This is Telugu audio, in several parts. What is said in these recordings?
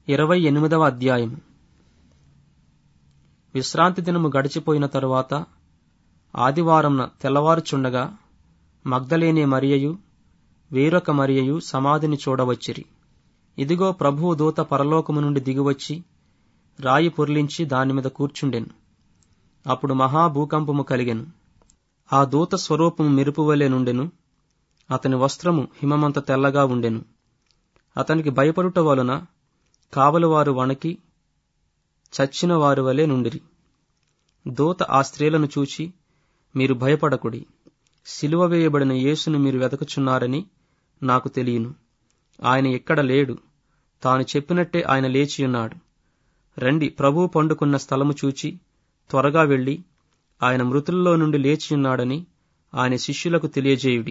ఇరవై ఎనిమిదవ అధ్యాయం విశ్రాంతి దినము గడిచిపోయిన తరువాత ఆదివారంన తెల్లవారుచుండగా మగ్ధలేనే మరియయు వేరొక మరియయు సమాధిని చూడవచ్చిరి ఇదిగో ప్రభువు దూత పరలోకము నుండి దిగివచ్చి రాయి పొర్లించి దానిమీద కూర్చుండెను అప్పుడు మహాభూకంపము కలిగెను ఆ దూత స్వరూపము మెరుపువలే నుండెను అతని వస్త్రము హిమమంత తెల్లగా ఉండెను అతనికి భయపడుట వలన కావలివారు వణకి చచ్చిన వారి వలె నుండిరి దూత ఆ స్త్రీలను చూచి మీరు భయపడకుడి సిలువ వేయబడిన యేసును మీరు వెతకుచున్నారని నాకు తెలియను ఆయన ఎక్కడ లేడు తాను చెప్పినట్టే ఆయన లేచియున్నాడు రండి ప్రభువు పండుకున్న స్థలము చూచి త్వరగా వెళ్ళి ఆయన మృతుల్లో నుండి లేచియున్నాడని ఆయన శిష్యులకు తెలియజేయుడి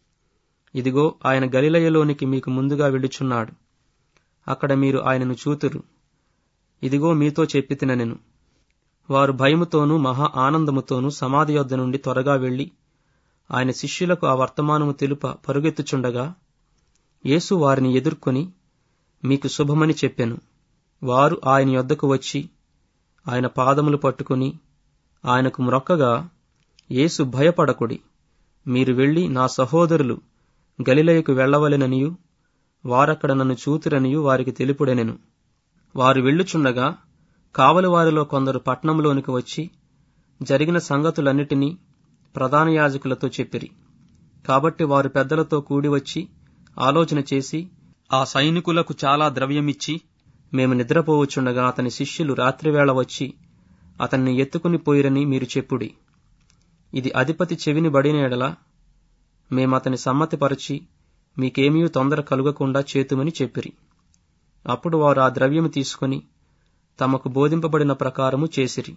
ఇదిగో ఆయన గలిలయలోనికి మీకు ముందుగా వెళ్ళుచున్నాడు అక్కడ మీరు ఆయనను చూతురు ఇదిగో మీతో చెప్పితినెను వారు భయముతోనూ మహా ఆనందముతోనూ సమాధి యొద్ద నుండి త్వరగా వెళ్లి ఆయన శిష్యులకు ఆ వర్తమానము తెలుప పరుగెత్తుచుండగా యేసు వారిని ఎదుర్కొని మీకు శుభమని చెప్పెను వారు ఆయన యొద్దకు వచ్చి ఆయన పాదములు పట్టుకుని ఆయనకు మ్రొక్కగా యేసు భయపడకుడి మీరు వెళ్లి నా సహోదరులు గలిలయకు వెళ్లవలెననియు వారక్కడ నన్ను చూతురనియు వారికి తెలుపుడెనెను వారు వెళ్ళుచుండగా కావలి వారిలో కొందరు పట్నంలోనికి వచ్చి జరిగిన సంగతులన్నిటినీ ప్రధాన యాజకులతో చెప్పిరి కాబట్టి వారు పెద్దలతో కూడి వచ్చి ఆలోచన చేసి ఆ సైనికులకు చాలా ద్రవ్యమిచ్చి మేము నిద్రపోవచ్చుండగా అతని శిష్యులు రాత్రివేళ వచ్చి అతన్ని ఎత్తుకుని పోయిరని మీరు చెప్పుడి ఇది అధిపతి చెవిని బడిన ఎడల మేమతని సమ్మతిపరచి మీకేమీ తొందర కలుగకుండా చేతుమని చెప్పిరి అప్పుడు వారు ఆ ద్రవ్యము తీసుకుని తమకు బోధింపబడిన ప్రకారము చేసిరి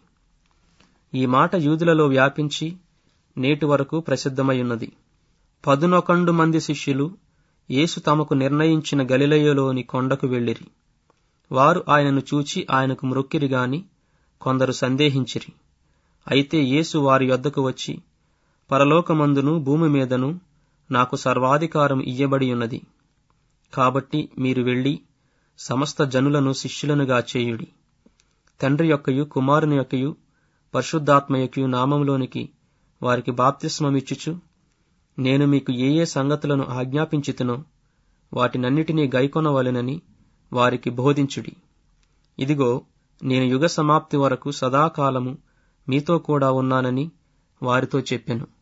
ఈ మాట యూదులలో వ్యాపించి నేటి వరకు ప్రసిద్ధమైయున్నది పదునొకండు మంది శిష్యులు యేసు తమకు నిర్ణయించిన గలిలయలోని కొండకు వెళ్ళిరి వారు ఆయనను చూచి ఆయనకు మ్రొక్కిరి గాని కొందరు సందేహించిరి అయితే యేసు వారి యొద్దకు వచ్చి పరలోకమందును భూమి మీదను నాకు సర్వాధికారం ఇయ్యబడి ఉన్నది కాబట్టి మీరు వెళ్ళి సమస్త జనులను శిష్యులనుగా చేయుడి తండ్రి యొక్కయు కుమారుని యొక్కయు పరిశుద్ధాత్మ యొక్కయు నామంలోనికి వారికి బాప్తిస్మమిచ్చుచు నేను మీకు ఏ ఏ సంగతులను ఆజ్ఞాపించితునో వాటినన్నిటినీ గైకొనవలెనని వారికి బోధించుడి ఇదిగో నేను యుగ సమాప్తి వరకు సదాకాలము మీతో కూడా ఉన్నానని వారితో చెప్పెను